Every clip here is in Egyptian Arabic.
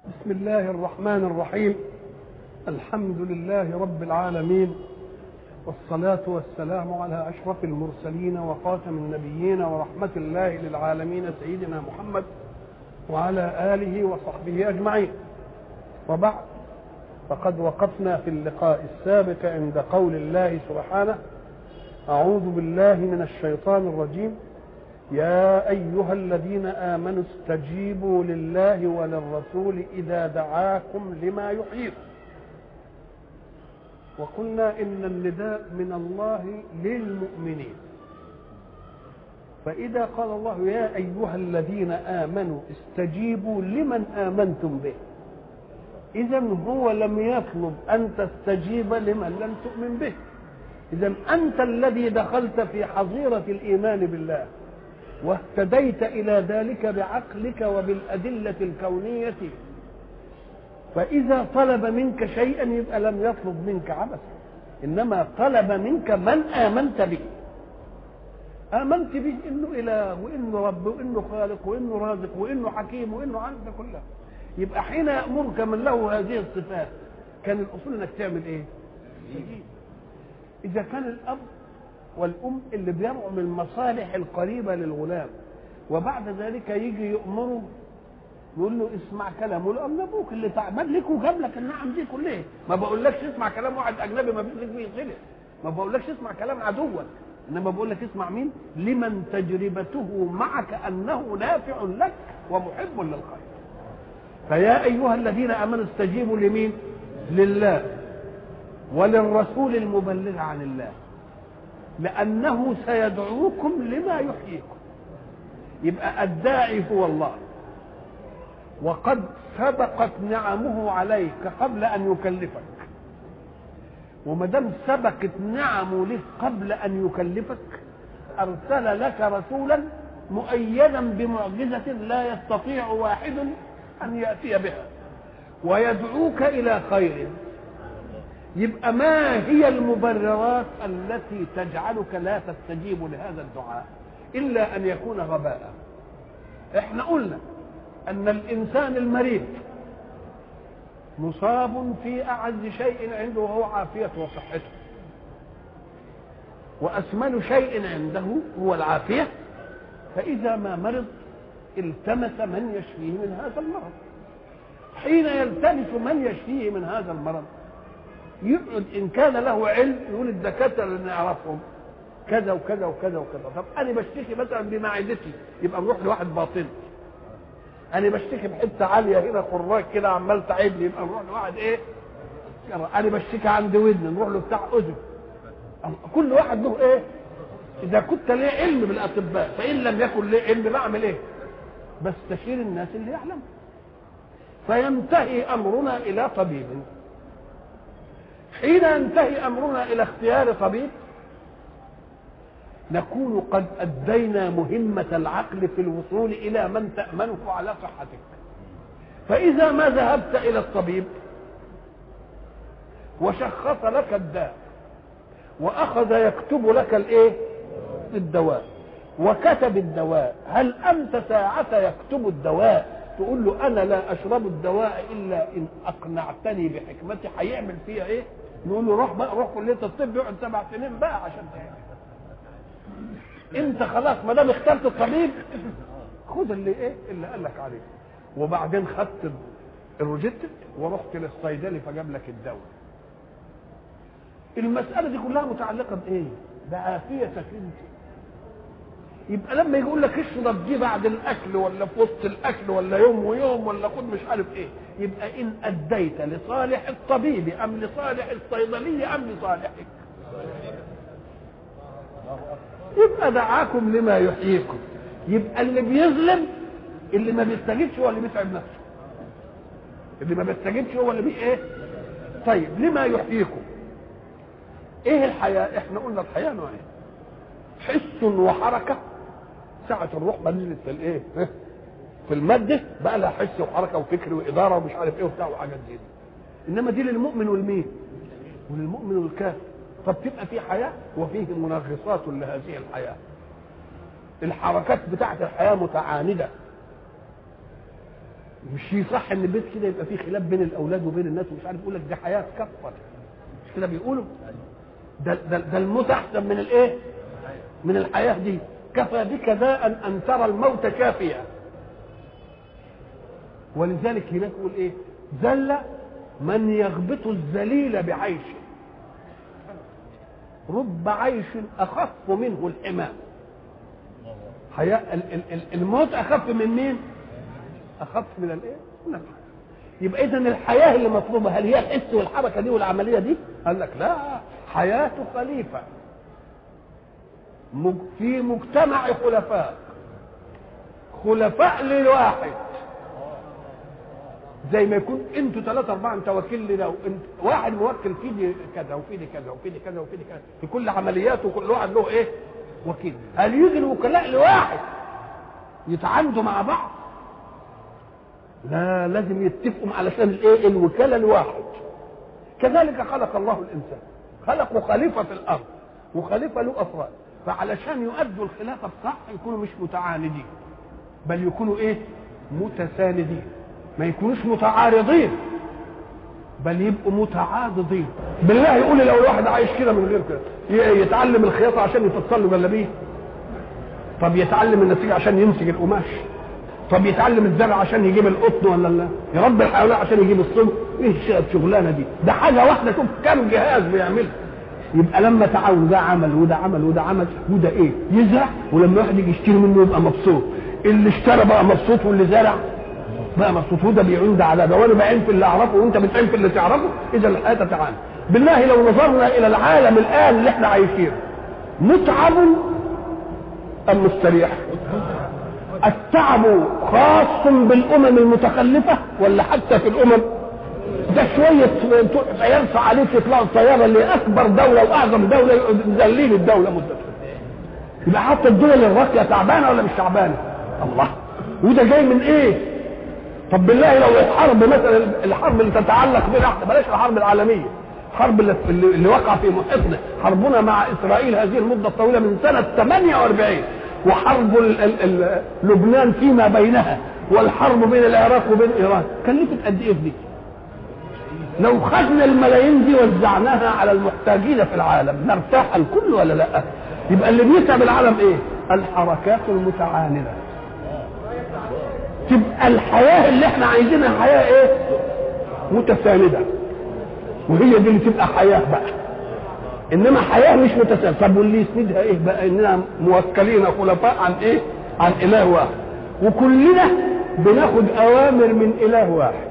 بسم الله الرحمن الرحيم الحمد لله رب العالمين والصلاة والسلام على أشرف المرسلين وخاتم النبيين ورحمة الله للعالمين سيدنا محمد وعلى آله وصحبه أجمعين وبعد فقد وقفنا في اللقاء السابق عند قول الله سبحانه أعوذ بالله من الشيطان الرجيم يا أيها الذين آمنوا استجيبوا لله وللرسول إذا دعاكم لما يحييكم وقلنا إن النداء من الله للمؤمنين فإذا قال الله يا أيها الذين آمنوا استجيبوا لمن آمنتم به إذا هو لم يطلب أن تستجيب لمن لم تؤمن به إذا أنت الذي دخلت في حظيرة الإيمان بالله واهتديت إلى ذلك بعقلك وبالأدلة الكونية فإذا طلب منك شيئا يبقى لم يطلب منك عبثا إنما طلب منك من آمنت به آمنت به إنه إله وإنه رب وإنه خالق وإنه رازق وإنه حكيم وإنه عارف ده كلها يبقى حين يأمرك من له هذه الصفات كان الأصول إنك تعمل إيه؟ إذا كان الأب والأم اللي بيرعوا من المصالح القريبة للغلام وبعد ذلك يجي يأمره يقول له اسمع كلامه يقول له ابوك اللي تعبان لك وجاب لك النعم دي كلها ما بقولكش اسمع كلام واحد اجنبي ما بيدرك فيه خلق ما بقولكش اسمع كلام عدوك انما بقول لك اسمع مين لمن تجربته معك انه نافع لك ومحب للخير فيا ايها الذين امنوا استجيبوا لمين لله وللرسول المبلغ عن الله لأنه سيدعوكم لما يحييكم يبقى الداعي هو الله وقد سبقت نعمه عليك قبل أن يكلفك وما دام سبقت نعمه لك قبل أن يكلفك أرسل لك رسولا مؤيدا بمعجزة لا يستطيع واحد أن يأتي بها ويدعوك إلى خير يبقى ما هي المبررات التي تجعلك لا تستجيب لهذا الدعاء الا ان يكون غباء احنا قلنا ان الانسان المريض مصاب في اعز شيء عنده وهو عافيته وصحته واسمن شيء عنده هو العافيه فاذا ما مرض التمس من يشفيه من هذا المرض حين يلتمس من يشفيه من هذا المرض يقعد ان كان له علم يقول الدكاتره اللي نعرفهم كذا وكذا وكذا وكذا طب انا بشتكي مثلا بمعدتي يبقى نروح لواحد باطن انا بشتكي بحته عاليه هنا خراج كده عمال تعب لي يبقى نروح لواحد ايه انا بشتكي عند ودن نروح له بتاع اذن كل واحد له ايه اذا كنت ليه علم بالاطباء فان لم يكن ليه علم بعمل ايه بستشير الناس اللي يعلم فينتهي امرنا الى طبيب حين ينتهي امرنا الى اختيار طبيب نكون قد ادينا مهمه العقل في الوصول الى من تامنه على صحتك فاذا ما ذهبت الى الطبيب وشخص لك الداء واخذ يكتب لك الايه الدواء وكتب الدواء هل انت ساعه يكتب الدواء تقول له انا لا اشرب الدواء الا ان اقنعتني بحكمتي هيعمل فيها ايه نقول له روح بقى روح كليه الطب يقعد سبع سنين بقى عشان تعمل انت خلاص ما دام اخترت الطبيب خد اللي ايه اللي قال لك عليه وبعدين خدت الروجيت ورحت للصيدلي فجاب لك الدواء المساله دي كلها متعلقه بايه بعافيتك انت يبقى لما يقول لك اشرب دي بعد الاكل ولا في وسط الاكل ولا يوم ويوم ولا خد مش عارف ايه يبقى ان اديت لصالح الطبيب ام لصالح الصيدلي ام لصالحك يبقى دعاكم لما يحييكم يبقى اللي بيظلم اللي ما بيستجيبش هو اللي بيتعب نفسه اللي ما بيستجيبش هو اللي بي ايه طيب لما يحييكم ايه الحياه احنا قلنا الحياه نوعين حس وحركه ساعة الروح ما نزلت في الايه؟ في المادة بقى لها حس وحركة وفكر وإدارة ومش عارف إيه وبتاع وحاجات دي إنما دي للمؤمن والمين؟ وللمؤمن والكافر طب تبقى في حياة وفيه منغصات لهذه الحياة الحركات بتاعت الحياة متعاندة مش يصح ان البيت كده يبقى فيه خلاف بين الاولاد وبين الناس ومش عارف يقول لك دي حياه كفر مش كده بيقولوا ده ده, ده الموت احسن من الايه من الحياه دي كفى بك داء ان ترى الموت شافيا ولذلك هناك يقول ايه ذل من يغبط الذليل بعيشه رب عيش اخف منه الحمام حياة الموت اخف من مين اخف من الايه من الحياه يبقى اذا الحياه اللي مطلوبه هل هي الحس والحركه دي والعمليه دي قال لك لا حياه خليفه في مجتمع خلفاء خلفاء لواحد زي ما يكون انتوا ثلاثة أربعة أنت وكيل لنا وانت واحد موكل في دي كذا وفي دي كذا وفي دي كذا وفي دي كذا في كل عملياته وكل واحد له إيه؟ وكيل هل يجي الوكلاء لواحد يتعاندوا مع بعض؟ لا لازم يتفقوا علشان الايه؟ الوكالة لواحد كذلك خلق الله الإنسان خلقوا خليفة في الأرض وخليفة له أفراد فعلشان يؤدوا الخلافة الصح يكونوا مش متعاندين بل يكونوا إيه؟ متساندين ما يكونوش متعارضين بل يبقوا متعاضدين بالله يقول لي لو الواحد عايش كده من غير كده يتعلم الخياطه عشان يفصل له جلابيه طب يتعلم النسيج عشان ينسج القماش طب يتعلم الزرع عشان يجيب القطن ولا لا يربي الحيوانات عشان يجيب الصلب ايه الشغلانه دي ده حاجه واحده شوف كم جهاز بيعملها يبقى لما تعاون ده عمل وده عمل وده عمل وده ايه يزرع ولما واحد يجي يشتري منه يبقى مبسوط اللي اشترى بقى مبسوط واللي زرع بقى مبسوط وده بيعين ده على ده وانا بعين في اللي اعرفه وانت بتعين في اللي تعرفه اذا الحياه تتعامل بالله لو نظرنا الى العالم الان اللي احنا عايشينه متعب ام مستريح التعب خاص بالامم المتخلفه ولا حتى في الامم ده شويه يرفع عليك يطلع الطياره اللي اكبر دوله واعظم دوله ذلين الدوله مدة يبقى حتى الدول الراقيه تعبانه ولا مش تعبانه الله وده جاي من ايه طب بالله لو الحرب مثلا الحرب اللي تتعلق بنا بلاش الحرب العالميه الحرب اللي, اللي وقع في محيطنا حربنا مع اسرائيل هذه المده الطويله من سنه 48 وحرب ال ال ال لبنان فيما بينها والحرب بين العراق وبين ايران كلفت قد ايه دي؟ لو خدنا الملايين دي وزعناها على المحتاجين في العالم نرتاح الكل ولا لا؟ يبقى اللي بيتعب العالم ايه؟ الحركات المتعانده تبقى الحياه اللي احنا عايزينها حياه ايه؟ متسانده وهي دي اللي تبقى حياه بقى انما حياه مش متسانده طب واللي يسندها ايه بقى اننا موكلين خلفاء عن ايه؟ عن اله واحد وكلنا بناخد اوامر من اله واحد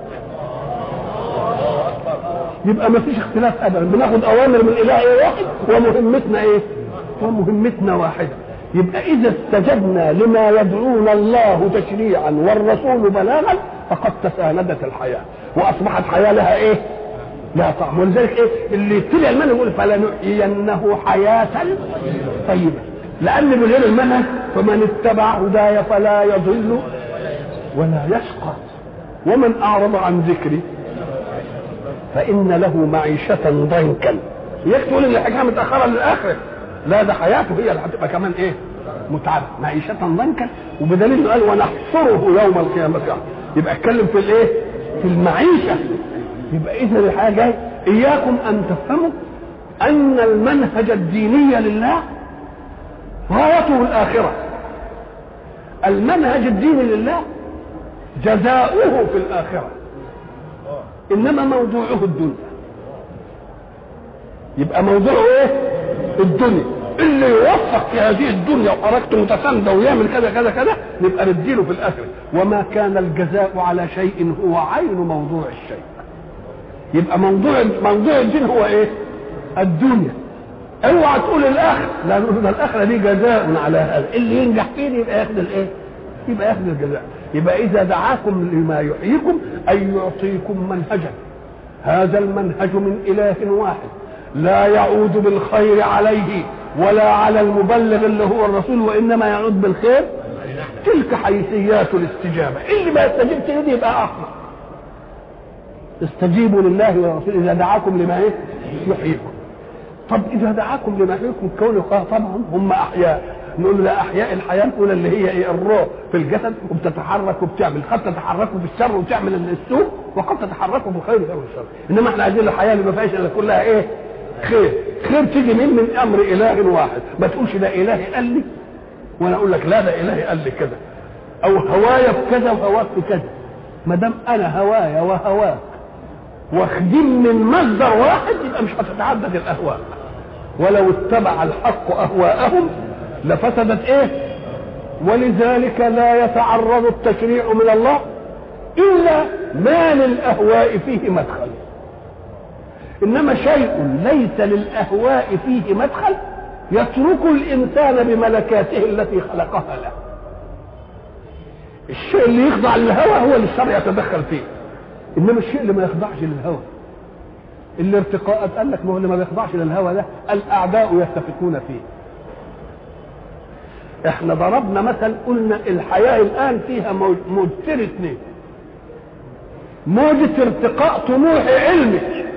يبقى ما فيش اختلاف ابدا بناخد اوامر من اله ايه واحد ومهمتنا ايه؟ ومهمتنا واحده يبقى اذا استجبنا لما يدعونا الله تشريعا والرسول بلاغا فقد تساندت الحياه واصبحت حياه لها ايه؟ لها طعم ولذلك ايه؟ اللي يتبع المنهج يقول فلنحيينه حياه طيبه لان من غير المنهج فمن اتبع هداي فلا يضل ولا يشقى ومن اعرض عن ذكري فان له معيشه ضنكا يقول ان الحكايه متاخره للاخره لا ده حياته هي اللي هتبقى كمان ايه متعبه معيشه ضنكا وبدليل قال ونحصره يوم القيامه يبقى اتكلم في الايه في المعيشه يبقى اذا الحاجه جاي اياكم ان تفهموا ان المنهج الديني لله غايته الاخره المنهج الديني لله جزاؤه في الاخره انما موضوعه الدنيا يبقى موضوعه ايه الدنيا اللي يوفق في هذه الدنيا وحركته متسانده ويعمل كذا كذا كذا نبقى نديله في الاخره وما كان الجزاء على شيء هو عين موضوع الشيء يبقى موضوع موضوع الدين هو ايه الدنيا اوعى تقول الاخر لا نقول الاخره دي جزاء على هذا اللي ينجح فيه يبقى ياخد الايه يبقى ياخد الجزاء يبقى اذا دعاكم لما يحييكم اي يعطيكم منهجا هذا المنهج من اله واحد لا يعود بالخير عليه ولا على المبلغ اللي هو الرسول وانما يعود بالخير تلك حيثيات الاستجابه اللي ما يستجيبش لدي يبقى احمق استجيبوا لله ولرسوله اذا دعاكم لما ايه يحييكم طب اذا دعاكم لما يحييكم كونه طبعا هم احياء نقول له لا احياء الحياه الاولى اللي هي ايه الروح في الجسد وبتتحرك وبتعمل قد تتحرك في الشر وتعمل السوء وقد تتحرك في الخير وتعمل الشر انما احنا عايزين الحياه اللي ما فيهاش الا كلها ايه خير خير تيجي من من امر اله واحد ما تقولش ده الهي قال لي وانا اقول لك لا ده الهي قال لي كذا او هوايا في كذا وهواك في كذا ما دام انا هوايا وهواك واخدين من مصدر واحد يبقى مش هتتعدد الاهواء ولو اتبع الحق اهواءهم لفسدت ايه ولذلك لا يتعرض التشريع من الله الا ما للاهواء فيه مدخل انما شيء ليس للاهواء فيه مدخل يترك الانسان بملكاته التي خلقها له الشيء اللي يخضع للهوى هو اللي الشرع يتدخل فيه انما الشيء اللي ما يخضعش للهوى الارتقاءات قال لك ما هو اللي ما بيخضعش للهوى ده الاعداء يتفقون فيه احنا ضربنا مثل قلنا الحياه الان فيها موجتين اثنين موجة ارتقاء طموح علمي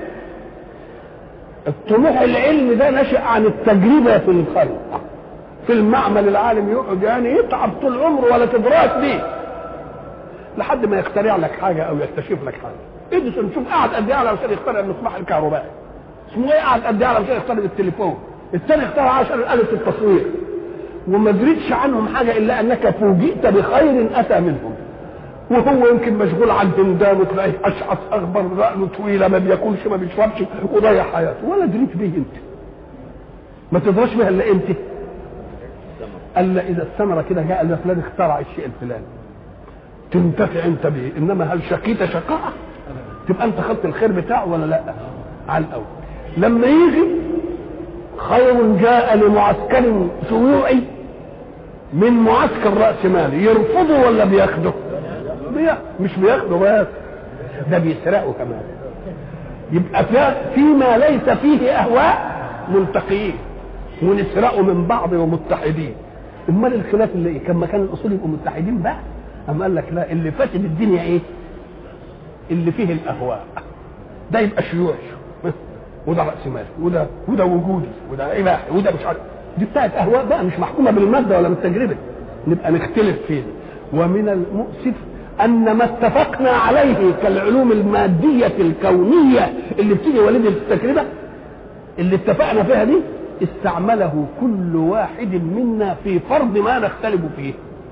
الطموح العلمي ده نشأ عن التجربة في الخلق في المعمل العالم يقعد يعني يتعب طول عمره ولا تدراك بيه لحد ما يخترع لك حاجة أو يكتشف لك حاجة اديسون شوف قعد قد ايه علشان يخترع المصباح الكهربائي اسمه ايه قعد قد ايه علشان يخترع التليفون الثاني اخترع عشان آلة التصوير وما دريتش عنهم حاجة إلا أنك فوجئت بخير أتى منهم وهو يمكن مشغول عن دندان وتلاقيه اشعث اخبر رأله طويله ما بياكلش ما بيشربش وضيع حياته ولا دريت بيه انت ما تدراش بها الا انت الا اذا الثمره كده جاء قال فلان اخترع الشيء الفلاني تنتفع انت به انما هل شقيت شقاء تبقى انت خدت الخير بتاعه ولا لا على الاول لما يجي خير جاء لمعسكر شيوعي من معسكر راس مالي يرفضه ولا بياخده مش بياخده بس ده بيسرقه كمان يبقى فيما ليس فيه اهواء ملتقيين ونسرقه من بعض ومتحدين امال الخلاف اللي ايه كان مكان الاصول يبقوا متحدين بقى اما قال لك لا اللي فاسد الدنيا ايه اللي فيه الاهواء ده يبقى شيوعي وده راس مالي وده وده وجودي وده اباحي وده مش عارف دي بتاعت اهواء بقى مش محكومه بالماده ولا بالتجربه نبقى نختلف فيه ومن المؤسف ان ما اتفقنا عليه كالعلوم الماديه الكونيه اللي بتيجي والده التجربه اللي اتفقنا فيها دي استعمله كل واحد منا في فرض ما نختلف فيه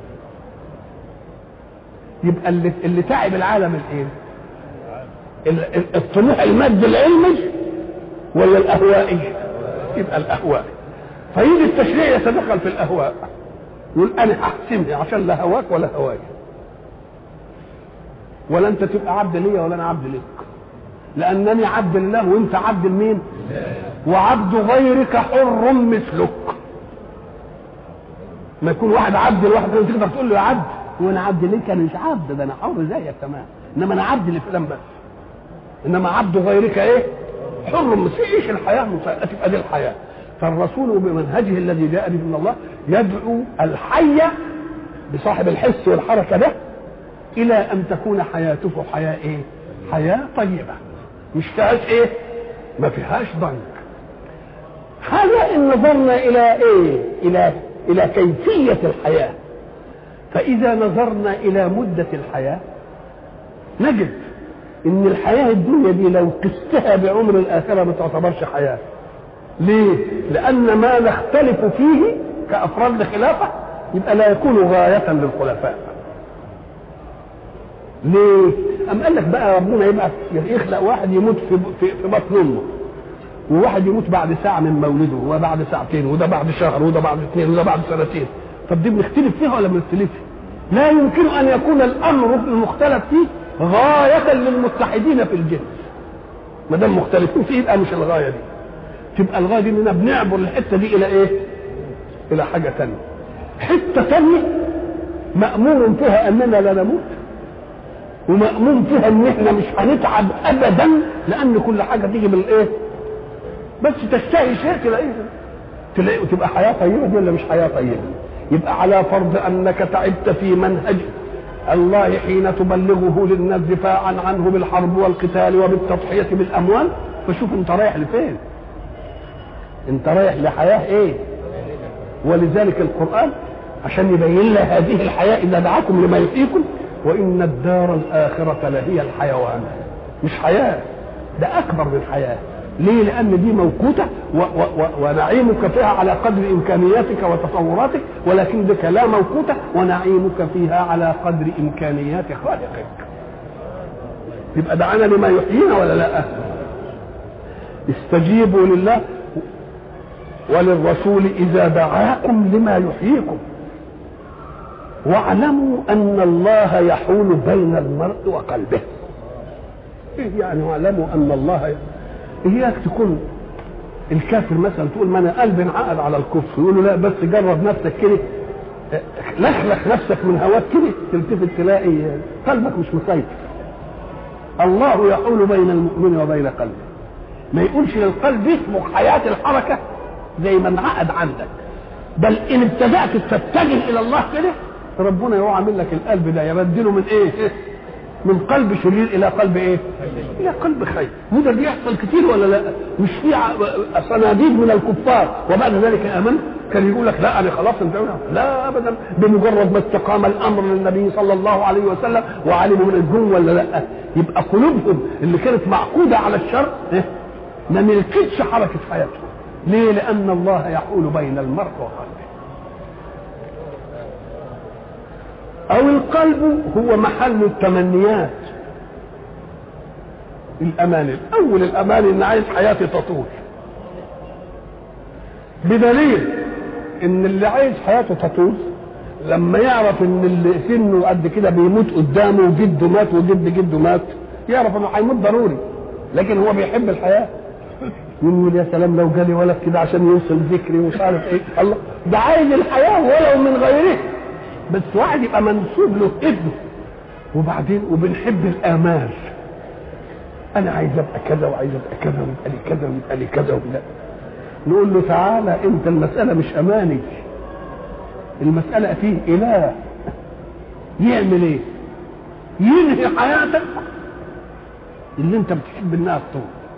يبقى اللي, اللي تعب العالم الايه الطموح المادي العلمي ولا الاهوائي يبقى الاهواء فيجي التشريع يتدخل في الاهواء يقول انا هحسمها عشان لا هواك ولا هواي ولا انت تبقى عبد ليا ولا انا عبد ليك لانني عبد الله وانت عبد لمين وعبد غيرك حر مثلك ما يكون واحد عبد لواحد تقدر تقول له يا عبد وانا عبد ليك انا مش عبد ده انا حر زيك تمام انما انا عبد لفلان بس انما عبد غيرك ايه حر مثل ايش الحياه تبقى دي الحياه فالرسول بمنهجه الذي جاء به من الله يدعو الحي بصاحب الحس والحركه ده الى ان تكون حياته حياه ايه حياه طيبه مش فيهاش ايه ما فيهاش ضنك هذا ان نظرنا الى ايه الى الى كيفيه الحياه فاذا نظرنا الى مده الحياه نجد ان الحياه الدنيا دي لو قستها بعمر الاخره ما تعتبرش حياه ليه لان ما نختلف فيه كافراد الخلافه يبقى لا يكون غايه للخلفاء ليه أم قال لك بقى ربنا يبقى يخلق واحد يموت في في, في بطن امه وواحد يموت بعد ساعه من مولده وبعد ساعتين وده بعد شهر وده بعد اثنين وده بعد سنتين طب دي بنختلف فيها ولا ما بنختلفش لا يمكن ان يكون الامر المختلف فيه غايه للمتحدين في الجنس ما دام مختلفين فيه يبقى مش الغايه دي تبقى الغايه دي اننا بنعبر الحته دي الى ايه الى حاجه ثانيه حته ثانيه مامور فيها اننا لا نموت ومأمون فيها ان احنا مش هنتعب ابدا لان كل حاجه تيجي بالايه بس تشتهي شيء تلاقيه تلاقيه تبقى حياه طيبه دي ولا مش حياه طيبه يبقى على فرض انك تعبت في منهج الله حين تبلغه للناس دفاعا عنه بالحرب والقتال وبالتضحيه بالاموال فشوف انت رايح لفين انت رايح لحياه ايه ولذلك القرآن عشان يبين لها هذه الحياة إذا دعاكم لما يحييكم وإن الدار الآخرة لهي الحيوان مش حياة ده أكبر من حياة ليه؟ لأن دي موقوتة و و و ونعيمك فيها على قدر إمكانياتك وتصوراتك ولكن بك لا موقوتة ونعيمك فيها على قدر إمكانيات خالقك يبقى دعانا لما يحيينا ولا لا استجيبوا لله وللرسول إذا دعاكم لما يحييكم واعلموا أن الله يحول بين المرء وقلبه إيه يعني واعلموا أن الله ي... إياك تكون الكافر مثلا تقول ما أنا قلبي انعقد على الكفر يقول له لا بس جرب نفسك كده لخلخ نفسك من هواك كده تلتفت تلاقي قلبك مش مسيطر الله يحول بين المؤمن وبين قلبه ما يقولش للقلب اسمه حياة الحركة زي ما انعقد عندك بل ان ابتدأت تتجه الى الله كده ربنا يروح عامل لك القلب ده يبدله من ايه من قلب شرير الى قلب ايه الى قلب خير وده بيحصل كتير ولا لا مش في صناديد من الكفار وبعد ذلك امن كان يقول لك لا انا خلاص انت لا ابدا بمجرد ما استقام الامر للنبي صلى الله عليه وسلم وعلموا من الجن ولا لا يبقى قلوبهم اللي كانت معقوده على الشر إيه؟ ما ملكتش حركه حياتهم ليه لان الله يحول بين المرء وقلبه او القلب هو محل التمنيات الاماني اول الاماني ان عايز حياتي تطول بدليل ان اللي عايز حياته تطول لما يعرف ان اللي سنه قد كده بيموت قدامه وجده مات وجد جده مات يعرف انه هيموت ضروري لكن هو بيحب الحياه يقول يا سلام لو جالي ولد كده عشان يوصل ذكري ومش عارف ايه الله ده عايز الحياه ولو من غيره بس واحد يبقى منسوب له ابنه وبعدين وبنحب الامال انا عايز ابقى كذا وعايز ابقى كذا ويبقى لي كذا ويبقى لي كذا ويبقى نقول له تعالى انت المساله مش اماني المساله فيه اله يعمل ايه ينهي حياتك اللي انت بتحب انها تطول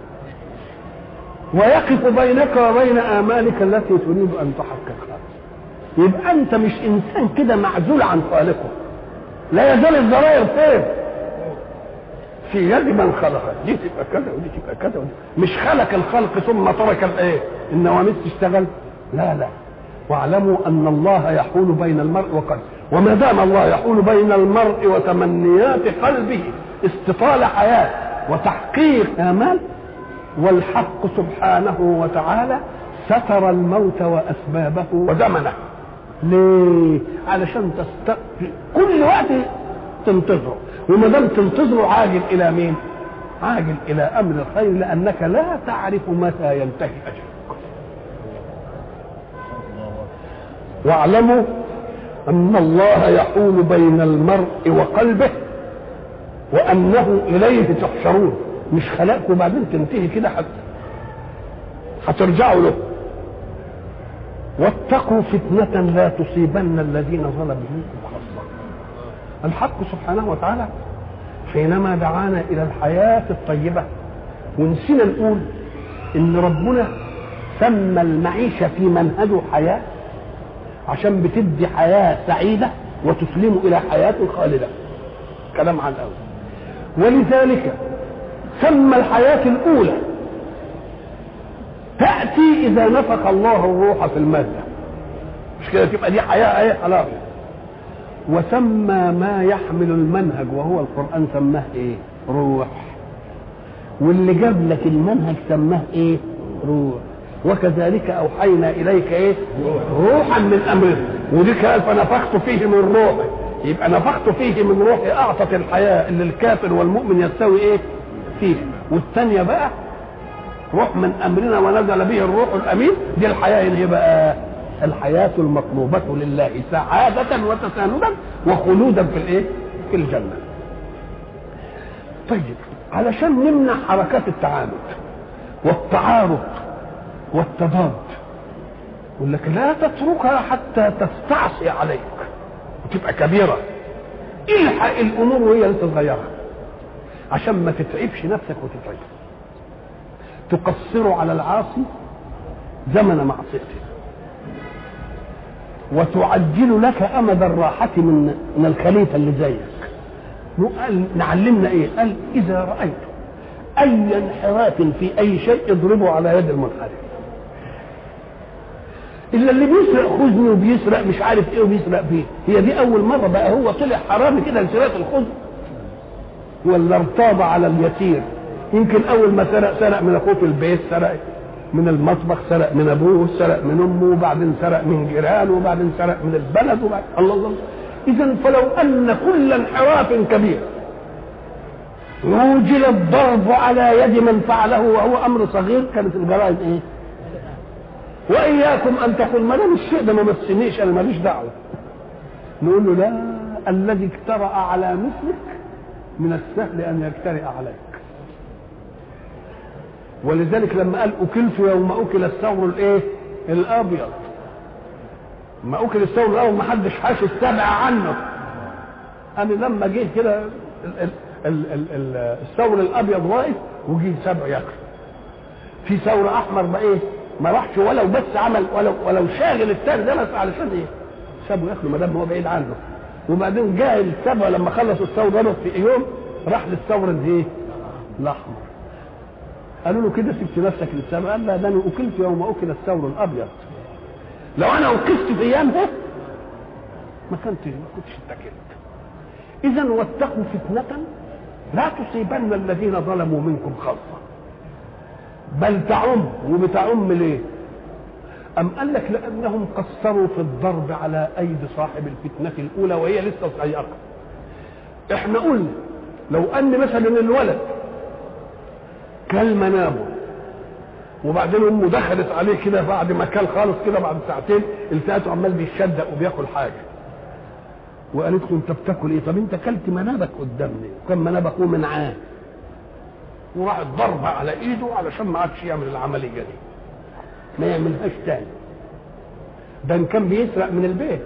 ويقف بينك وبين امالك التي تريد ان تحققها يبقى انت مش انسان كده معزول عن خالقه لا يزال الزراير فين في يد من خلقه دي تبقى كذا ودي تبقى كذا ودي مش خلق الخلق ثم ترك الايه النواميس تشتغل لا لا واعلموا ان الله يحول بين المرء وقلبه وما دام الله يحول بين المرء وتمنيات قلبه استطال حياه وتحقيق امال والحق سبحانه وتعالى ستر الموت واسبابه ودمنه ليه؟ علشان تست... كل وقت تنتظره وما دام تنتظره عاجل الى مين؟ عاجل الى امر الخير لانك لا تعرف متى ينتهي اجلك. واعلموا ان الله يحول بين المرء وقلبه وانه اليه تحشرون مش خلقكم وبعدين تنتهي كده حتى هترجعوا له واتقوا فتنة لا تصيبن الذين ظلموا منكم خاصة الحق سبحانه وتعالى حينما دعانا إلى الحياة الطيبة ونسينا نقول إن ربنا سمى المعيشة في منهجه حياة عشان بتدي حياة سعيدة وتسلم إلى حياة خالدة كلام عن الأول ولذلك سمى الحياة الأولى تأتي إذا نفخ الله الروح في المادة مش كده تبقى دي حياة إيه خلاص وسمى ما يحمل المنهج وهو القرآن سماه إيه روح واللي جاب لك المنهج سماه إيه روح وكذلك أوحينا إليك إيه روحا من أمرنا ودي قال فنفخت فيه من روحي يبقى نفخت فيه من روحي أعطت الحياة اللي الكافر والمؤمن يستوي إيه فيه والثانية بقى روح من امرنا ونزل به الروح الامين دي الحياه اللي هي بقى الحياه المطلوبه لله سعاده وتساندا وخلودا في الايه؟ في الجنه. طيب علشان نمنع حركات التعامد والتعارض والتضاد يقول لك لا تتركها حتى تستعصي عليك وتبقى كبيره الحق الامور وهي لسه صغيره عشان ما تتعبش نفسك وتتعبها تقصر على العاصي زمن معصيته وتعجل لك امد الراحه من من الخليفه اللي زيك قال نعلمنا ايه قال اذا رايتم اي انحراف في اي شيء اضربوا على يد المنحرف الا اللي بيسرق خزن وبيسرق مش عارف ايه وبيسرق فيه هي دي اول مره بقى هو طلع حرامي كده لسرقه الخزن ولا ارتاض على اليسير يمكن اول ما سرق سرق من اخوه في البيت سرق من المطبخ سرق من ابوه سرق من امه وبعدين سرق من جيرانه وبعدين سرق من البلد وبعد الله الله اذا فلو ان كل انحراف كبير وجل الضرب على يد من فعله وهو امر صغير كانت الجرائم ايه؟ واياكم ان تقول ما دام الشيء ده ما مسنيش انا ماليش دعوه نقول له لا الذي اجترأ على مثلك من السهل ان يجترئ عليك ولذلك لما قال اكلت يوم اكل الثور الايه الابيض ما اكل الثور الابيض ما حدش حاش السبع عنه انا لما جه كده الثور الابيض واقف وجه سبع ياكل في ثور احمر بقى ايه ما راحش ولو بس عمل ولو ولو شاغل الثاني ده بس علشان ايه سابه ياكله ما دام هو بعيد عنه وبعدين جاء السبع لما خلصوا الثور ده في يوم راح للثور الايه الاحمر قالوا له كده سبت نفسك للسبع قال لا ده انا اكلت يوم اكل الثور الابيض لو انا اكلت في ايامها ما كنت ما كنتش اتكلت اذا واتقوا فتنه لا تصيبن الذين ظلموا منكم خاصه بل تعم وبتعم ليه أم قال لك لأنهم قصروا في الضرب على أيدي صاحب الفتنة الأولى وهي لسه صغيرة احنا قلنا لو أن مثلا الولد كل منامه وبعدين امه دخلت عليه كده بعد ما كل خالص كده بعد ساعتين التقته عمال بيشدق وبياكل حاجه وقالت له انت بتاكل ايه طب انت كلت منابك قدامي وكان منابك هو منعاه وراحت ضربه على ايده علشان ما عادش يعمل العمليه دي ما يعملهاش تاني ده ان كان بيسرق من البيت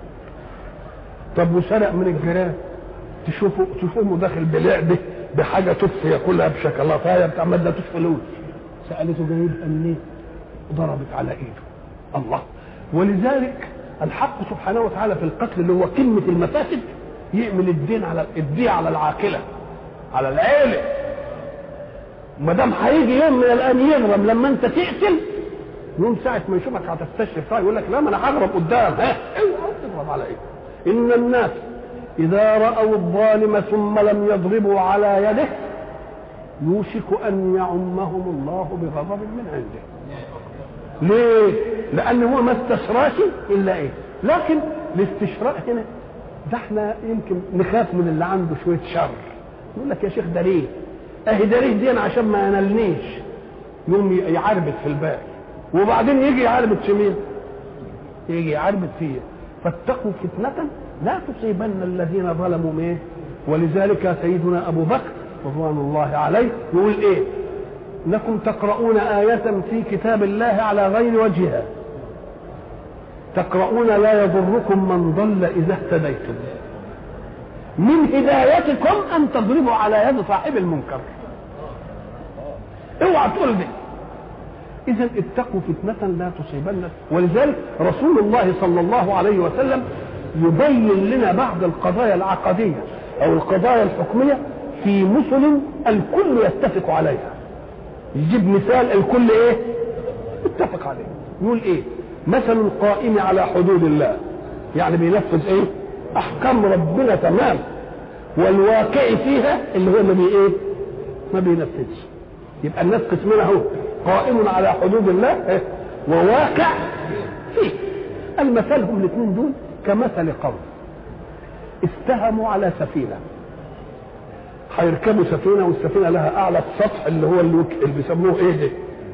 طب وسرق من الجيران تشوفوا تشوفه داخل بلعبه بحاجه تطفي ياكلها بشوكولاتايه بتاع ماده فلوس سالته جايبها منين؟ ضربت على ايده الله ولذلك الحق سبحانه وتعالى في القتل اللي هو كلمه المفاسد يعمل الدين على الدين على العاقله على العيله ما دام هيجي يوم من الايام يغرم لما انت تقتل يوم ساعة ما يشوفك هتستشرف فيها يقول لك لا ما انا هغرب قدام ها اوعى تضرب على ايه ان الناس اذا راوا الظالم ثم لم يضربوا على يده يوشك ان يعمهم الله بغضب من عنده ليه لان هو ما استشراش الا ايه لكن الاستشراء هنا ده احنا يمكن نخاف من اللي عنده شويه شر يقول لك يا شيخ ده ليه اهي ده ليه دي عشان ما ينالنيش يوم يعربت في الباقي وبعدين يجي يعربت في مين يجي يعربت فيه فاتقوا فتنة لا تصيبن الذين ظلموا ايه ولذلك سيدنا ابو بكر رضوان الله عليه يقول ايه انكم تقرؤون آية في كتاب الله على غير وجهها تقرؤون لا يضركم من ضل إذا اهتديتم من هدايتكم أن تضربوا على يد صاحب المنكر اوعى تقول دي إذا اتقوا فتنة لا تصيبن ولذلك رسول الله صلى الله عليه وسلم يبين لنا بعض القضايا العقدية أو القضايا الحكمية في مثل الكل يتفق عليها يجيب مثال الكل ايه اتفق عليه يقول ايه مثل القائم على حدود الله يعني بينفذ ايه احكام ربنا تمام والواقع فيها اللي هو ما بي ايه ما بينفذش يبقى الناس قسمين اهو قائم على حدود الله إيه؟ وواقع فيه المثل هم الاثنين دول كمثل قوم استهموا على سفينه هيركبوا سفينه والسفينه لها اعلى السطح اللي هو اللي, اللي بيسموه ايه ده؟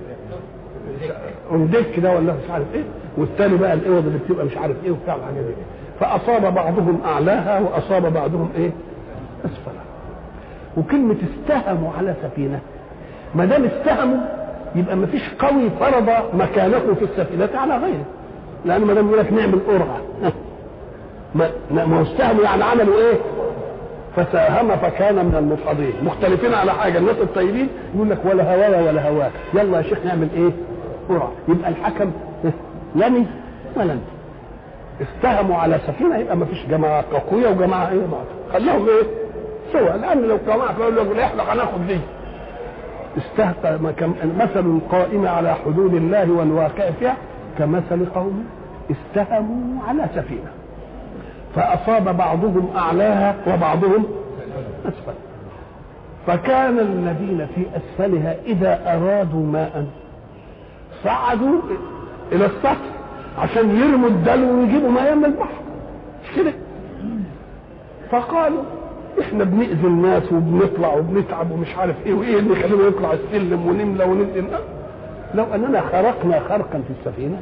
انديك ده ولا مش عارف ايه والثاني بقى الاوض اللي بتبقى مش عارف ايه وبتاع الحاجات دي فاصاب بعضهم اعلاها واصاب بعضهم ايه؟ اسفلها وكلمه استهموا على سفينه ما دام استهموا يبقى ما فيش قوي فرض مكانه في السفينه على غيره لان ما دام يقول لك نعمل قرعه ما ما استهموا يعني عملوا ايه؟ فساهم فكان من المدحضين مختلفين على حاجه الناس الطيبين يقول لك ولا هوايا ولا هواك يلا يا شيخ نعمل ايه قرعه يبقى الحكم لني ولا انت استهموا على سفينه يبقى ما فيش جماعه قويه وجماعه ايه خليهم ايه سوا لان لو جماعه يقول لك احنا هناخد دي استهتر مثل القائم على حدود الله والواقع فيها كمثل قوم استهموا على سفينه فاصاب بعضهم اعلاها وبعضهم اسفل فكان الذين في اسفلها اذا ارادوا ماء صعدوا الى السطح عشان يرموا الدلو ويجيبوا ماء من البحر مش كده فقالوا احنا بنأذي الناس وبنطلع وبنتعب ومش عارف ايه وايه اللي يخلينا نطلع السلم ونملى وننزل لو اننا خرقنا خرقا في السفينه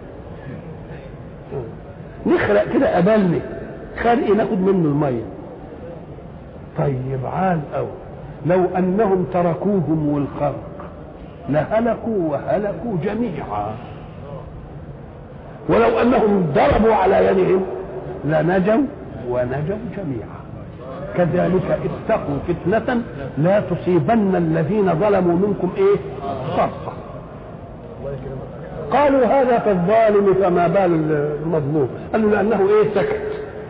نخرق كده قبلنا خرق ناخد منه الميه طيب عال قوي لو انهم تركوهم والخرق لهلكوا وهلكوا جميعا ولو انهم ضربوا على يدهم لنجوا ونجوا جميعا كذلك اتقوا فتنة لا تصيبن الذين ظلموا منكم ايه خاصة قالوا هذا في الظالم فما بال المظلوم قالوا لأنه ايه سكت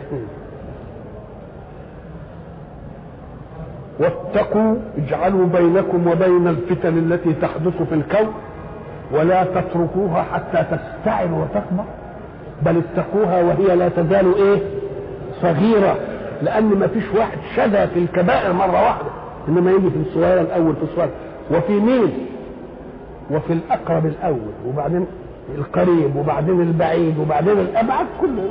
واتقوا اجعلوا بينكم وبين الفتن التي تحدث في الكون ولا تتركوها حتى تستعر وتكبر بل اتقوها وهي لا تزال ايه صغيرة لان ما فيش واحد شذى في الكبائر مرة واحدة انما يجي في الصغيرة الاول في الصغيرة وفي مين وفي الاقرب الاول وبعدين القريب وبعدين البعيد وبعدين الابعد كله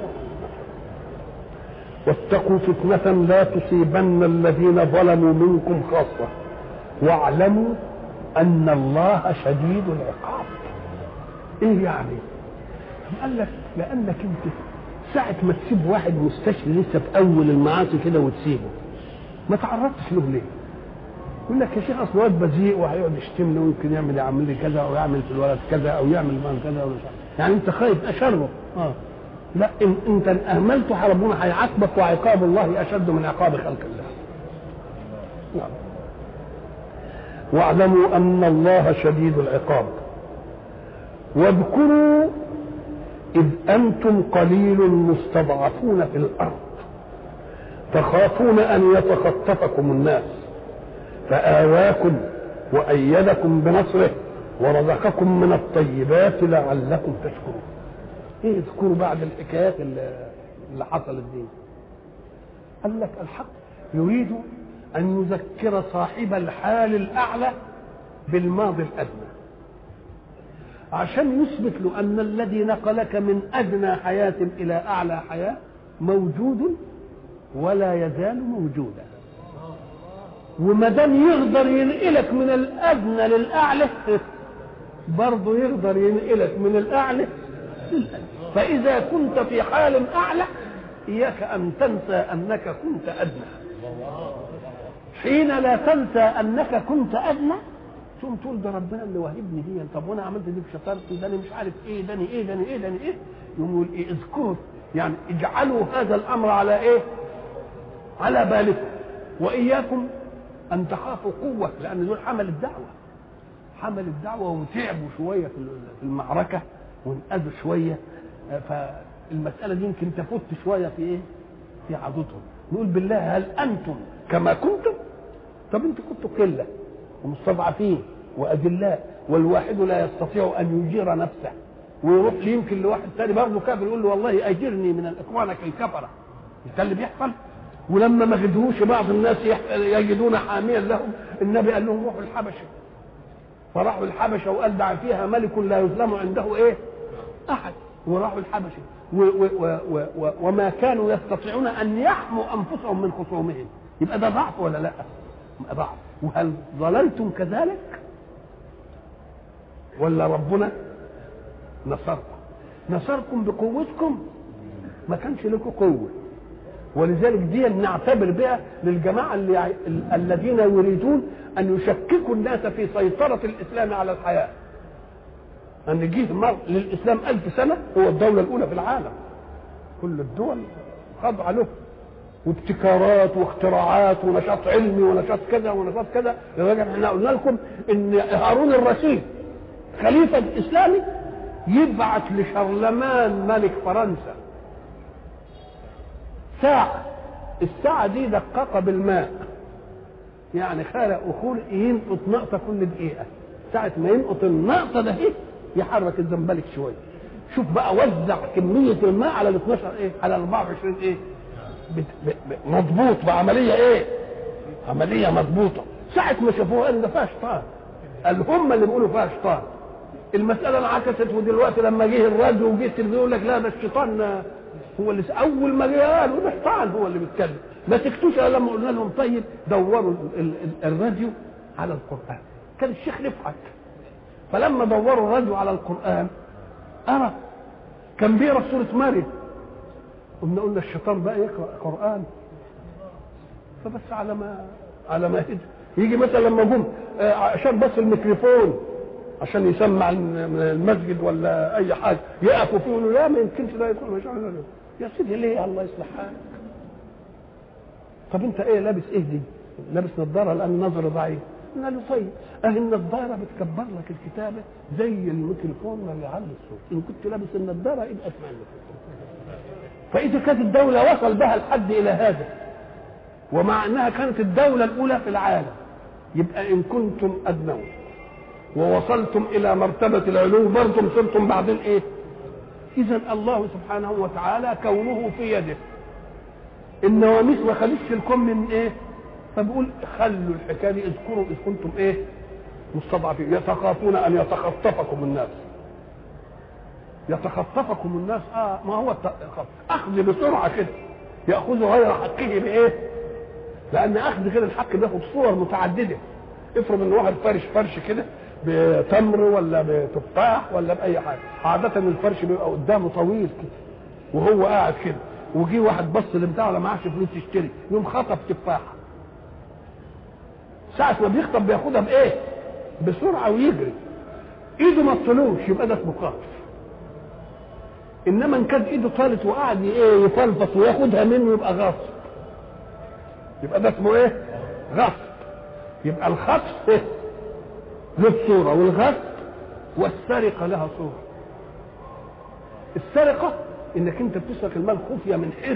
واتقوا فتنة لا تصيبن الذين ظلموا منكم خاصة واعلموا ان الله شديد العقاب ايه يعني قال لك لانك انت ساعة ما تسيب واحد مستشفي لسه في اول المعاصي كده وتسيبه ما تعرضتش له ليه يقول لك يا شيخ اصل واد بذيء وهيقعد يشتمني ويمكن يعمل يعمل لي كذا او يعمل في الولد كذا او يعمل معاه كذا او مش عارف يعني انت خايف اشره اه لا إن انت ان اهملته ربنا هيعاقبك وعقاب الله اشد من عقاب خلق الله نعم واعلموا ان الله شديد العقاب واذكروا اذ انتم قليل مستضعفون في الارض تخافون ان يتخطفكم الناس فاواكم وايدكم بنصره ورزقكم من الطيبات لعلكم تشكرون ايه اذكروا بعد الحكايات اللي حصلت دي قال لك الحق يريد ان يذكر صاحب الحال الاعلى بالماضي الادنى عشان يثبت له ان الذي نقلك من ادنى حياه الى اعلى حياه موجود ولا يزال موجودا وما دام يقدر ينقلك من الادنى للاعلى برضه يقدر ينقلك من الاعلى للادنى فاذا كنت في حال اعلى اياك ان تنسى انك كنت ادنى حين لا تنسى انك كنت ادنى ثم تقول ده ربنا اللي واهبني دي طب وانا عملت دي بشطارتي ده مش عارف ايه ده ايه ده ايه ده ايه يقوم يقول ايه اذكروا يعني اجعلوا هذا الامر على ايه على بالكم واياكم ان تخافوا قوه لان دول حمل الدعوه حمل الدعوه وتعبوا شويه في المعركه وانقذوا شويه فالمساله دي يمكن تفت شويه في ايه في عضدهم نقول بالله هل انتم كما كنتم طب انتوا كنتوا قله ومستضعفين واذلاء والواحد لا يستطيع ان يجير نفسه ويروح يمكن لواحد ثاني برضه كافر يقول له والله اجرني من اخوانك الكفره مش ده اللي بيحصل ولما ما خدوش بعض الناس يجدون حاميا لهم النبي قال لهم روحوا الحبشه فراحوا الحبشه وقال دع فيها ملك لا يظلم عنده ايه؟ احد وراحوا الحبشه و و و و و وما كانوا يستطيعون ان يحموا انفسهم من خصومهم يبقى ده ضعف ولا لا؟ ضعف وهل ظللتم كذلك؟ ولا ربنا نصركم نصركم بقوتكم ما كانش لكم قوه ولذلك دي نعتبر بها للجماعه اللي الذين يريدون ان يشككوا الناس في سيطره الاسلام على الحياه ان جه مر للاسلام ألف سنه هو الدوله الاولى في العالم كل الدول خاضعه له وابتكارات واختراعات ونشاط علمي ونشاط كذا ونشاط كذا لدرجه احنا قلنا لكم ان هارون الرشيد خليفه اسلامي يبعث لشرلمان ملك فرنسا ساعة الساعة دي دققة بالماء يعني خلق وخلق ينقط نقطة كل دقيقة ساعة ما ينقط النقطة ده ايه يحرك الزنبلك شوية شوف بقى وزع كمية الماء على ال 12 ايه على ال 24 ايه بت- ب- ب- مضبوط بعملية ايه عملية مضبوطة ساعة ما شافوها قالوا ده فيها شيطان قال هم اللي بيقولوا فيها شيطان المسألة انعكست ودلوقتي لما جه الراديو وجه التلفزيون يقول لك لا ده الشيطان هو اللي س- أول ما جه قالوا ده شيطان هو اللي بيتكلم ما سكتوش الا لما قلنا لهم طيب دوروا ال- ال- الراديو على القرآن كان الشيخ يضحك فلما دوروا الراديو على القرآن أرى كان بيقرا سورة مريم قلنا قلنا الشيطان بقى يقرأ قرآن فبس على ما على ما يجي, يجي مثلا لما جم آه، عشان بس الميكروفون عشان يسمع من المسجد ولا اي حاجه يقفوا فيه يقولوا لا ما يمكنش ده يكون مش عارف إيه. يا سيدي ليه الله يصلح حالك طب انت ايه لابس ايه دي لابس نظاره لان نظر ضعيف قلنا له طيب اهي النظاره بتكبر لك الكتابه زي الميكروفون ما بيعلي الصوت ان كنت لابس النظاره يبقى اسمع الميكروفون فاذا كانت الدوله وصل بها الحد الى هذا ومع انها كانت الدوله الاولى في العالم يبقى ان كنتم ادنوا ووصلتم الى مرتبه العلو برضم صرتم بعدين ايه اذا الله سبحانه وتعالى كونه في يده النواميس ما خلتش الكون من ايه فبيقول خلوا الحكايه دي اذكروا اذ كنتم ايه مستضعفين يتخافون ان يتخطفكم الناس يتخطفكم الناس اه ما هو الت- اخذ بسرعه كده ياخذ غير حقه بايه لان اخذ كده الحق بياخد صور متعدده افرض ان واحد فرش فرش كده بتمر ولا بتفاح ولا باي حاجه عاده الفرش بيبقى قدامه طويل كده وهو قاعد كده وجي واحد بص لبتاعه لا معاش فلوس يشتري يوم خطف تفاحه ساعة ما بيخطب بياخدها بايه؟ بسرعة ويجري ايده ما تصلوش يبقى ده اسمه قاطف انما ان كانت ايده طالت وقعد ايه يفلفص وياخدها منه يبقى غصب يبقى ده اسمه ايه؟ غصب يبقى الخطف إيه؟ له صورة والغصب والسرقة لها صورة السرقة انك انت بتسرق المال خفية من حرص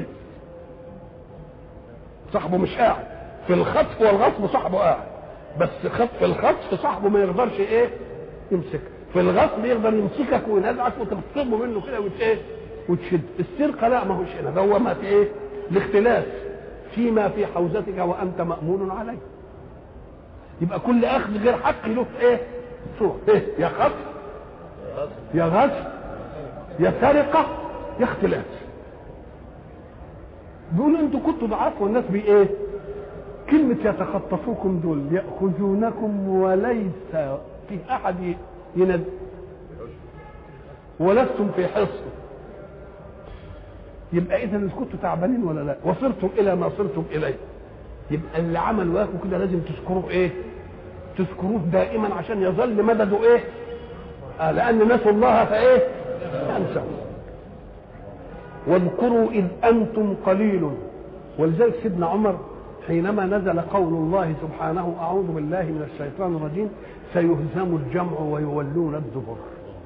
صاحبه مش قاعد في الخطف والغصب صاحبه قاعد بس خطف الخطف صاحبه ما يقدرش ايه يمسكك في الغصب يقدر يمسكك وينزعك وتغصبه منه كده وت ايه وتشد السرقه لا ما هوش هنا ده هو ما في ايه الاختلاس فيما في حوزتك وانت مامون عليه يبقى كل اخذ غير حق له ايه صوره ايه يا خطف يا غصب يا سرقه يا اختلاس بيقولوا انتوا كنتوا ضعاف والناس بي ايه كلمة يتخطفوكم دول يأخذونكم وليس في أحد يند ولستم في حصن يبقى إذا كنتوا تعبانين ولا لا وصرتم إلى ما صرتم إليه يبقى اللي عمل وياكم كده لازم تذكروه إيه تذكروه دائما عشان يظل مدده إيه آه لأن نسوا الله فإيه ينسوا واذكروا إذ أنتم قليل ولذلك سيدنا عمر حينما نزل قول الله سبحانه أعوذ بالله من الشيطان الرجيم سيهزم الجمع ويولون الدبر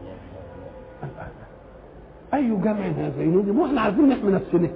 أي جمع هذا ينهزم واحنا عارفين نحمي نفسنا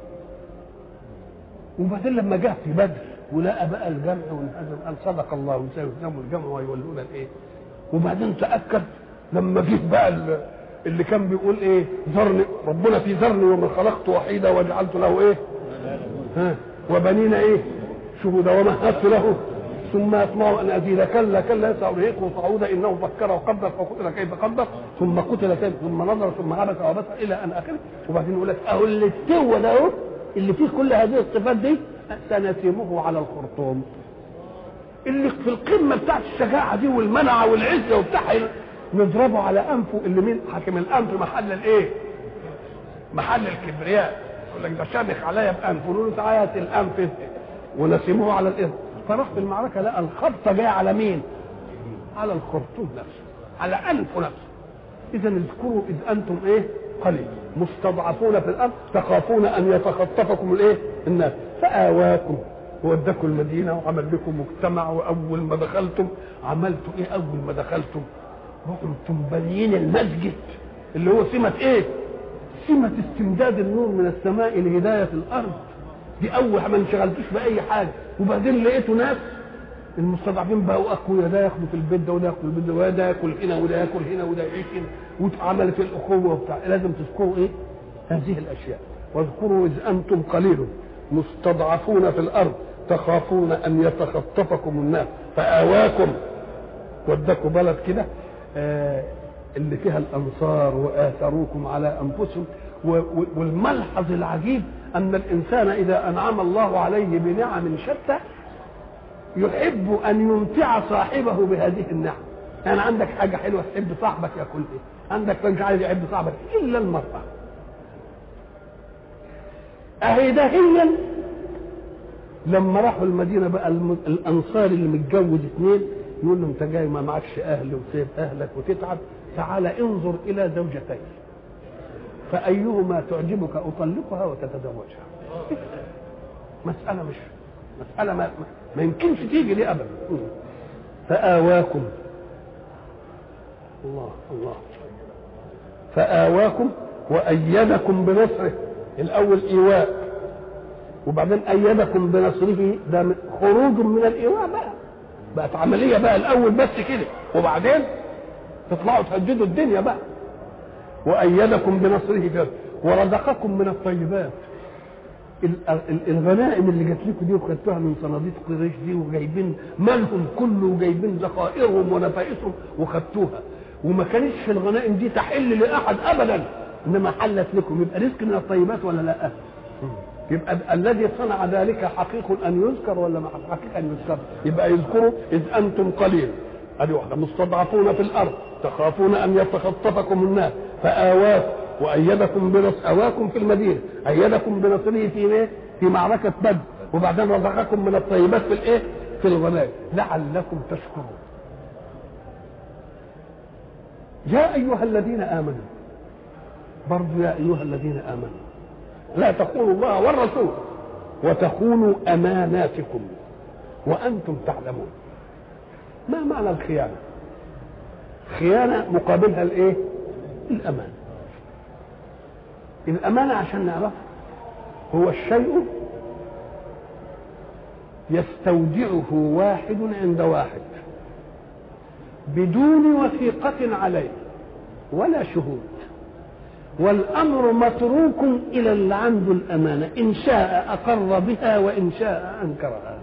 وبعدين لما جه في بدر ولقى بقى الجمع وانهزم قال صدق الله سيهزم الجمع ويولون الايه وبعدين تأكد لما جه بقى ال- اللي كان بيقول ايه ذرني ربنا في ذرني ومن خلقت وحيدا وجعلت له ايه ها وبنين ايه شهودا ومهدت له ثم يطمع ان ازيد كلا كلا يسع رهيقه صعودا انه فكر وقدر فقتل كيف قدر ثم قتل كيف ثم نظر ثم عبس وعبس الى ان اخره وبعدين يقول لك اهو اللي التوه ده اهو اللي فيه كل هذه الصفات دي سنسمه على الخرطوم اللي في القمه بتاعت الشجاعه دي والمنعه والعزه وبتاع نضربه على انفه اللي مين حاكم الانف محل الايه؟ محل الكبرياء يقول لك ده شامخ عليا بانفه نقول له تعالى هات الانف ونسموه على الاذن فراح في المعركه لقى الخبطه جايه على مين؟ على الخرطوم نفسه على انفه نفسه اذا اذكروا اذ انتم ايه؟ قليل مستضعفون في الارض تخافون ان يتخطفكم الايه؟ الناس فاواكم ووداكم المدينه وعمل لكم مجتمع واول ما دخلتم عملتوا ايه اول ما دخلتم؟ رحتم بانيين المسجد اللي هو سمه ايه؟ سمه استمداد النور من السماء لهدايه الارض دي اول ما انشغلتوش باي حاجه وبعدين لقيتوا ناس المستضعفين بقوا اقوياء ده ياخدوا في البيت ده وده ياخد في البيت ده وده ياكل هنا وده ياكل هنا وده يعيش هنا واتعملت الاخوه وبتاع لازم تذكروا ايه؟ هذه الاشياء واذكروا اذ انتم قليل مستضعفون في الارض تخافون ان يتخطفكم الناس فاواكم ودكوا بلد كده آه اللي فيها الانصار واثروكم على انفسهم والملحظ العجيب ان الانسان اذا انعم الله عليه بنعم شتى يحب ان يمتع صاحبه بهذه النعم يعني عندك حاجه حلوه تحب صاحبك ياكل ايه عندك مش عايز يحب صاحبك الا المراه اهي دهيا لما راحوا المدينه بقى الانصار اللي متجوز اثنين يقول له انت جاي ما معكش اهل وسيب اهلك وتتعب تعال انظر الى زوجتين فايهما تعجبك اطلقها وتتزوجها مساله مش مساله ما, ما يمكنش تيجي دي ابدا فاواكم الله الله فاواكم وايدكم بنصره الاول ايواء وبعدين ايدكم بنصره ده خروج من الايواء بقى بقت عمليه بقى الاول بس كده وبعدين تطلعوا تهددوا الدنيا بقى وايدكم بنصره كده ورزقكم من الطيبات الغنائم اللي جات لكم دي وخدتوها من صناديق قريش دي وجايبين مالهم كله وجايبين ذخائرهم ونفائسهم وخدتوها وما كانتش في الغنائم دي تحل لاحد ابدا انما حلت لكم يبقى رزق من الطيبات ولا لا؟ يبقى الذي صنع ذلك حقيق ان يذكر ولا ما حقيق ان يذكر؟ يبقى يذكروا اذ انتم قليل ادي واحده مستضعفون في الارض تخافون ان يتخطفكم الناس فاواكم وايدكم بنصر اواكم في المدينه ايدكم بنصره في ايه؟ في معركه بدر وبعدين رزقكم من الطيبات في الايه؟ في الغنائم لعلكم تشكرون. يا ايها الذين امنوا برضو يا ايها الذين امنوا لا تخونوا الله والرسول وتخونوا اماناتكم وانتم تعلمون ما معنى الخيانه خيانه مقابلها الايه الامانه الامانه عشان نعرفها هو الشيء يستودعه واحد عند واحد بدون وثيقة عليه ولا شهود والأمر متروك إلى اللي عنده الأمانة إن شاء أقر بها وإن شاء أنكرها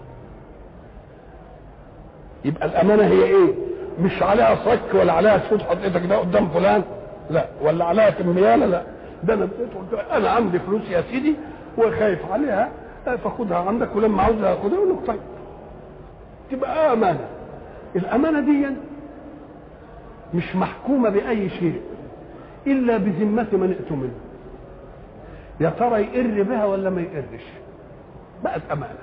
يبقى الأمانة هي إيه؟ مش عليها صك ولا عليها شهود حطيتك ده قدام فلان لا ولا عليها كميالة لا ده أنا أنا عندي فلوس يا سيدي وخايف عليها فخدها عندك ولما عاوزها خدها يقول لك طيب تبقى أمانة الأمانة دي مش محكومة بأي شيء إلا بذمة من ائتمن يا ترى يقر بها ولا ما يقرش بقت أمانة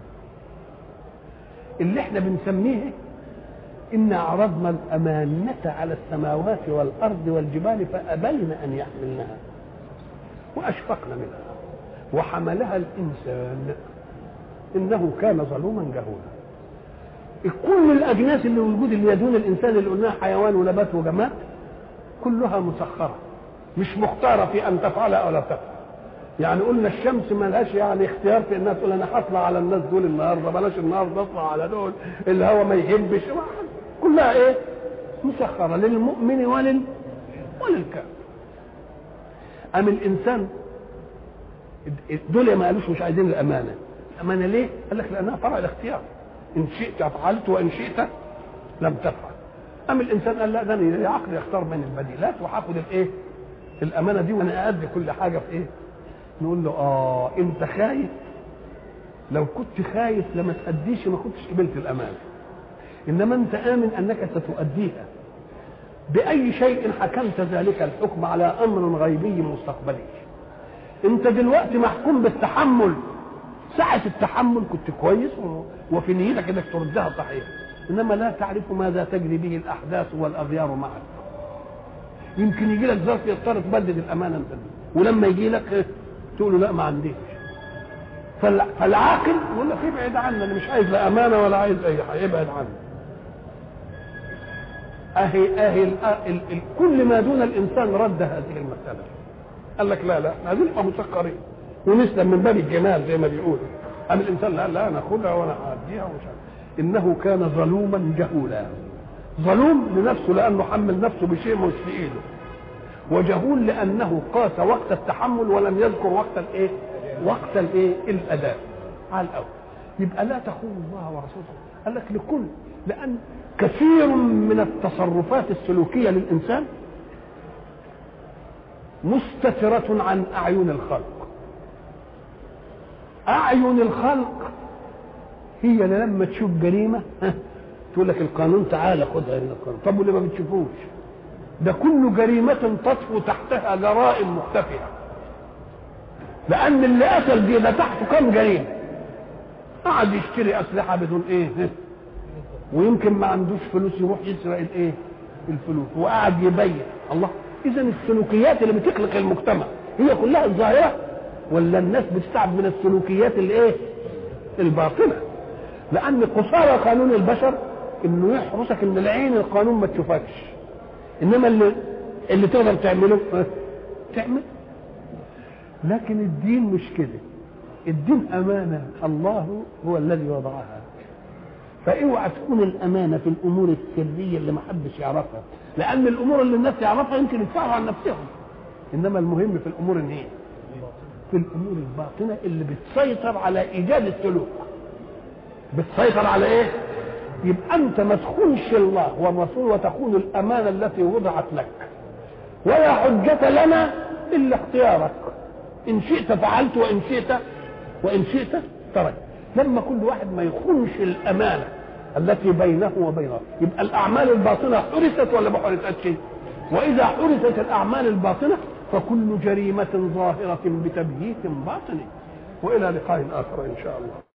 اللي احنا بنسميه إن عرضنا الأمانة على السماوات والأرض والجبال فأبين أن يحملنها وأشفقن منها وحملها الإنسان إنه كان ظلوما جهولا كل الاجناس اللي وجود اللي يدون الانسان اللي قلناها حيوان ونبات وجماد كلها مسخره مش مختاره في ان تفعل او لا تفعل يعني قلنا الشمس ما لهاش يعني اختيار في انها تقول انا هطلع على الناس دول النهارده بلاش النهارده اطلع على دول اللي هو ما يهبش كلها ايه؟ مسخره للمؤمن ولل وللكافر ام الانسان دول ما قالوش مش عايزين الامانه الامانه ليه؟ قال لك لانها فرع الاختيار ان شئت فعلت وان شئت لم تفعل أم الإنسان قال لا ده أنا عقل يختار بين البديلات وهاخد الإيه؟ الأمانة دي وأنا أدي كل حاجة في إيه؟ نقول له آه أنت خايف لو كنت خايف لما تأديش ما كنتش قبلت الأمانة إنما أنت آمن أنك ستؤديها بأي شيء حكمت ذلك الحكم على أمر غيبي مستقبلي أنت دلوقتي محكوم بالتحمل ساعة التحمل كنت كويس وفي نيتك انك تردها صحيح انما لا تعرف ماذا تجري به الاحداث والاغيار معك يمكن يجي لك ظرف يضطر تبدد الامانه انت ولما يجي لك تقول له لا ما عنديش فالعاقل يقول لك ابعد عني انا مش عايز لا امانه ولا عايز اي حاجه ابعد عني اهي اهي ال ال ال كل ما دون الانسان رد هذه المساله قال لك لا لا احنا هنبقى مسكرين ونسلم من باب الجمال زي ما بيقولوا قام الانسان لا لا انا اخدها وانا هعديها ومش عارف انه كان ظلوما جهولا ظلوم لنفسه لانه حمل نفسه بشيء مش في ايده وجهول لانه قاس وقت التحمل ولم يذكر وقت الايه وقت الايه الاداء على الاول يبقى لا تخون الله ورسوله قال لك لكل لان كثير من التصرفات السلوكيه للانسان مستترة عن أعين الخلق أعين الخلق هي اللي لما تشوف جريمة ها، تقول لك القانون تعالى خدها هنا القانون طب واللي ما بتشوفوش ده كل جريمة تطفو تحتها جرائم مختفية لأن اللي قتل دي ده تحته كم جريمة قعد يشتري أسلحة بدون إيه ها، ويمكن ما عندوش فلوس يروح يسرق الإيه الفلوس وقعد يبين الله إذا السلوكيات اللي بتخلق المجتمع هي كلها الظاهرة ولا الناس بتتعب من السلوكيات الايه الباطنة لأن قصارى قانون البشر إنه يحرسك إن العين القانون ما تشوفكش إنما اللي اللي تقدر تعمله ها، تعمل لكن الدين مش كده الدين أمانة الله هو الذي وضعها فاوعى تكون الامانه في الامور السريه اللي ما حدش يعرفها لان الامور اللي الناس يعرفها يمكن يدفعوا عن نفسهم انما المهم في الامور الايه في الامور الباطنه اللي بتسيطر على ايجاد السلوك بتسيطر على ايه يبقى انت ما تخونش الله والرسول وتخون الامانه التي وضعت لك ولا حجه لنا الا اختيارك ان شئت فعلت وان شئت وان شئت تركت لما كل واحد ما يخونش الامانه التي بينه وبينه يبقى الاعمال الباطنه حرست ولا ما حرستش واذا حرست الاعمال الباطنه فكل جريمه ظاهره بتبييت باطني والى لقاء اخر ان شاء الله